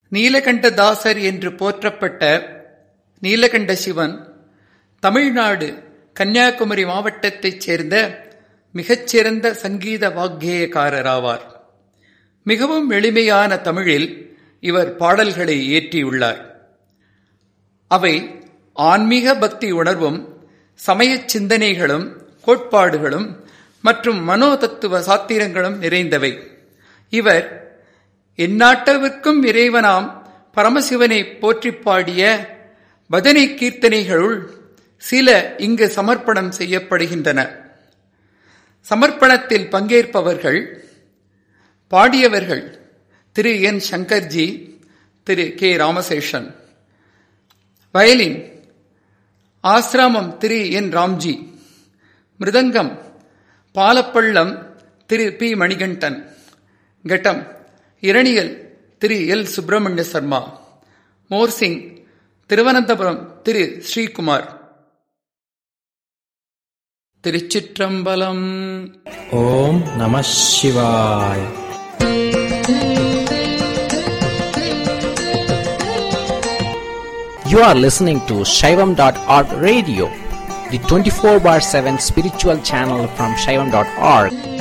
நீலகண்டதாசர் என்று போற்றப்பட்ட நீலகண்ட சிவன் தமிழ்நாடு கன்னியாகுமரி மாவட்டத்தைச் சேர்ந்த மிகச்சிறந்த சங்கீத வாగ్గேயக்காரராவார் மிகவும் எளிமையான தமிழில் இவர் பாடல்களை இயற்றியுள்ளார் அவை ஆன்மீக பக்தி உணர்வும் சமயச் சிந்தனைகளும் கோட்பாடுகளும் மற்றும் மனோதத்துவ சாத்திரங்களும் நிறைந்தவை இவர் எந்நாட்டவிற்கும் இறைவனாம் பரமசிவனை போற்றி பாடிய பஜனை கீர்த்தனைகளுள் சில இங்கு சமர்ப்பணம் செய்யப்படுகின்றன சமர்ப்பணத்தில் பங்கேற்பவர்கள் பாடியவர்கள் திரு என் சங்கர்ஜி திரு கே ராமசேஷன் வயலின் ஆசிராமம் திரு என் ராம்ஜி மிருதங்கம் பாலப்பள்ளம் திரு பி மணிகண்டன் கட்டம் இரணியல் திரு எல் சுப்பிரமணிய சர்மா மோர்சிங் திருவனந்தபுரம் திரு ஸ்ரீகுமார் திருச்சிற்றம்பலம் ஓம் நம சிவாய் You are listening to Shaivam.org radio, the 24 bar 7 spiritual channel from Shaivam.org.